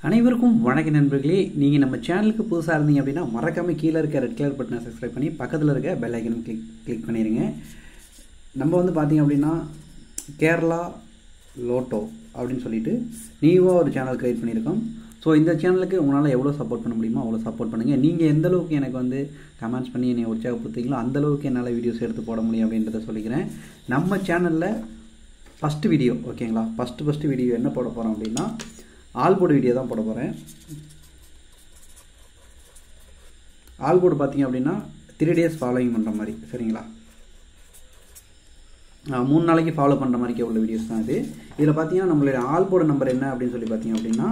அனைவருக்கும் வணக்க நண்பர்களே நீங்கள் நம்ம சேனலுக்கு புதுசாக இருந்தீங்க அப்படின்னா மறக்காமல் கீழே இருக்க ரெட் கலர் பட்டனை சப்ஸ்கிரைப் பண்ணி பக்கத்தில் இருக்க பெல் ஐக்கனும் கிளிக் கிளிக் பண்ணிடுங்க நம்ம வந்து பார்த்தீங்க அப்படின்னா கேரளா லோட்டோ அப்படின்னு சொல்லிட்டு நீவாக ஒரு சேனல் கிரியேட் பண்ணியிருக்கோம் ஸோ இந்த சேனலுக்கு உங்களால் எவ்வளோ சப்போர்ட் பண்ண முடியுமோ அவ்வளோ சப்போர்ட் பண்ணுங்கள் நீங்கள் எந்த அளவுக்கு எனக்கு வந்து கமெண்ட்ஸ் பண்ணி என்னை உற்சாகப்படுத்துங்களோ அந்த அளவுக்கு என்னால் வீடியோஸ் எடுத்து போட முடியும் அப்படின்றத சொல்லிக்கிறேன் நம்ம சேனலில் ஃபஸ்ட்டு வீடியோ ஓகேங்களா ஃபஸ்ட்டு ஃபஸ்ட்டு வீடியோ என்ன போட போகிறோம் அப்படின்னா ஆல்போர்டு வீடியோ தான் போட போகிறேன் ஆல்போர்டு பார்த்தீங்க அப்படின்னா த்ரீ டேஸ் ஃபாலோயிங் பண்ணுற மாதிரி சரிங்களா ஆஹ் மூணு நாளைக்கு ஃபாலோ பண்ணுற மாதிரி உள்ள வீடியோஸ் தான் இது இதில் பார்த்தீங்கன்னா நம்மளுடைய ஆல்போர்டு நம்பர் என்ன அப்படின்னு சொல்லி பார்த்தீங்க அப்படின்னா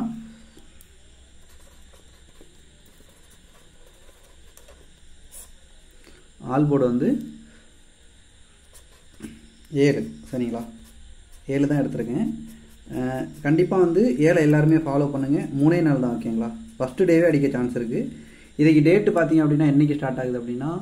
ஆல்போர்டு வந்து ஏழு சரிங்களா ஏழு தான் எடுத்திருக்கேன் கண்டிப்பாக வந்து ஏழை எல்லாருமே ஃபாலோ பண்ணுங்கள் மூணே நாள் தான் ஓகேங்களா ஃபஸ்ட்டு டேவே அடிக்க சான்ஸ் இருக்குது இதுக்கு டேட்டு பார்த்தீங்க அப்படின்னா என்றைக்கு ஸ்டார்ட் ஆகுது அப்படின்னா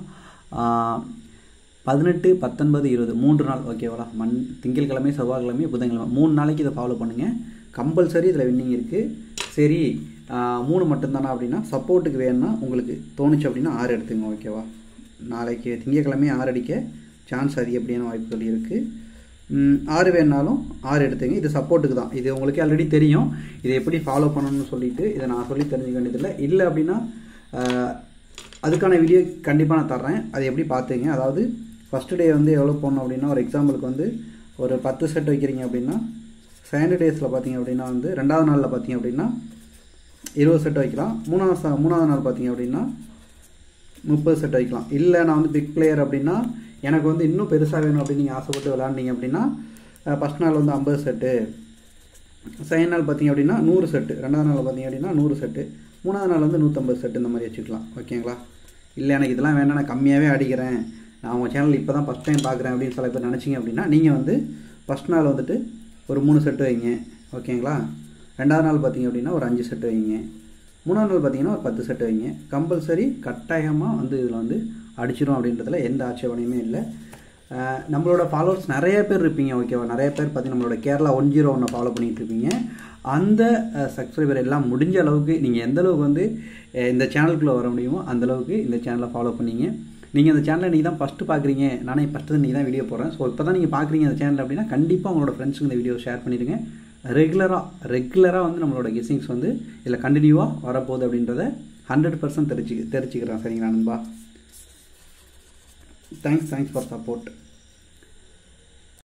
பதினெட்டு பத்தொன்பது இருபது மூன்று நாள் ஓகேவா மண் திங்கட்கிழமை செவ்வாய்க்கிழமை புதன்கிழமை மூணு நாளைக்கு இதை ஃபாலோ பண்ணுங்கள் கம்பல்சரி இதில் வின்னிங் இருக்குது சரி ஆஹ் மூணு மட்டும்தானா அப்படின்னா சப்போர்ட்டுக்கு வேணும்னா உங்களுக்கு தோணுச்சு அப்படின்னா ஆறு எடுத்துங்க ஓகேவா நாளைக்கு திங்கட்கிழமை ஆறு அடிக்க சான்ஸ் அதிகப்படியான வாய்ப்புகள் இருக்குது ம், ஆறு வேணாலும் ஆறு எடுத்துங்க இது சப்போர்ட்டுக்கு தான் இது உங்களுக்கு ஆல்ரெடி தெரியும் இதை எப்படி ஃபாலோ பண்ணணும்னு சொல்லிட்டு இதை நான் சொல்லி தெரிஞ்சுக்க வேண்டியதில்லை இல்லை அப்படின்னா ஆஹ், அதுக்கான வீடியோ கண்டிப்பாக நான் தர்றேன் அதை எப்படி பார்த்துங்க அதாவது ஃபஸ்ட்டு டே வந்து எவ்வளோ போடணும் அப்படின்னா ஒரு எக்ஸாம்பிளுக்கு வந்து ஒரு பத்து செட் வைக்கிறீங்க அப்படின்னா செகண்ட் டேஸில் பார்த்தீங்க அப்படின்னா வந்து ரெண்டாவது நாளில் பார்த்தீங்க அப்படின்னா இருபது செட் வைக்கலாம் மூணாவது ச- மூணாவது நாள் பார்த்தீங்க அப்படின்னா முப்பது செட் வைக்கலாம் இல்லை நான் வந்து பிக் பிளேயர் அப்படின்னா எனக்கு வந்து இன்னும் பெருசாக வேணும் அப்படின்னு நீங்கள் ஆசைப்பட்டு விளாண்டீங்க அப்படின்னா ஃபஸ்ட் நாள் வந்து ஐம்பது செட்டு செகண்ட் நாள் பார்த்தீங்க அப்படின்னா நூறு செட்டு ரெண்டாவது நாள் பார்த்தீங்க அப்படின்னா நூறு செட்டு மூணாவது நாள் வந்து நூற்றம்பது செட்டு இந்த மாதிரி வச்சுக்கலாம் ஓகேங்களா இல்லை எனக்கு இதெல்லாம் வேண்டாம் நான் கம்மியாகவே அடிக்கிறேன் நான் உங்கள் சேனல் இப்போ தான் ஃபஸ்ட் டைம் பார்க்குறேன் அப்படின்னு சில பேர் நினச்சிங்க அப்படின்னா நீங்கள் வந்து ஃபஸ்ட் நாள் வந்துட்டு ஒரு மூணு செட்டு வைங்க ஓகேங்களா ரெண்டாவது நாள் பார்த்தீங்க அப்படின்னா ஒரு அஞ்சு செட்டு வைங்க மூணாவது நாள் பார்த்தீங்கன்னா ஒரு பத்து செட்டு வைங்க கம்பல்சரி கட்டாயமாக வந்து இதில் வந்து அடிச்சிடும் அப்படின்றதுல எந்த ஆட்சேபனையுமே இல்லை அஹ் நம்மளோட ஃபாலோவர்ஸ் நிறைய பேர் இருப்பீங்க ஓகேவா நிறைய பேர் பார்த்தீங்கன்னா நம்மளோட கேரளா ஒன் ஜீரோ ஒன்னை ஃபாலோ பண்ணிட்டு இருப்பீங்க அந்த சப்ஸ்கிரைபர் எல்லாம் முடிஞ்ச அளவுக்கு நீங்கள் எந்த அளவுக்கு வந்து அஹ் இந்த சேனலுக்குள்ளே வர முடியுமோ அந்த அளவுக்கு இந்த சேனலை ஃபாலோ பண்ணீங்க நீங்கள் இந்த சேனலை நீங்கள் தான் ஃபஸ்ட்டு பார்க்குறீங்க நானே ஃபஸ்ட்டு நீங்கள் தான் வீடியோ போடுறேன் ஸோ இப்போ தான் நீங்கள் பார்க்குறீங்க அந்த சேனல் அப்படின்னா கண்டிப்பாக உங்களோட ஃப்ரெண்ட்ஸுக்கு இந்த வீடியோ ஷேர் பண்ணிடுங்க ரெகுலராக ரெகுலராக வந்து நம்மளோட கெஸிங்ஸ் வந்து இதில் கண்டினியூவாக வரப்போகுது அப்படின்றத ஹண்ட்ரட் பர்சன்ட் தெரிஞ்சு தெரிஞ்சுக்கிறேன் சரிங்களா நண்பா தேங்க்ஸ் தேங்க்ஸ் ஃபார் சப்போர்ட்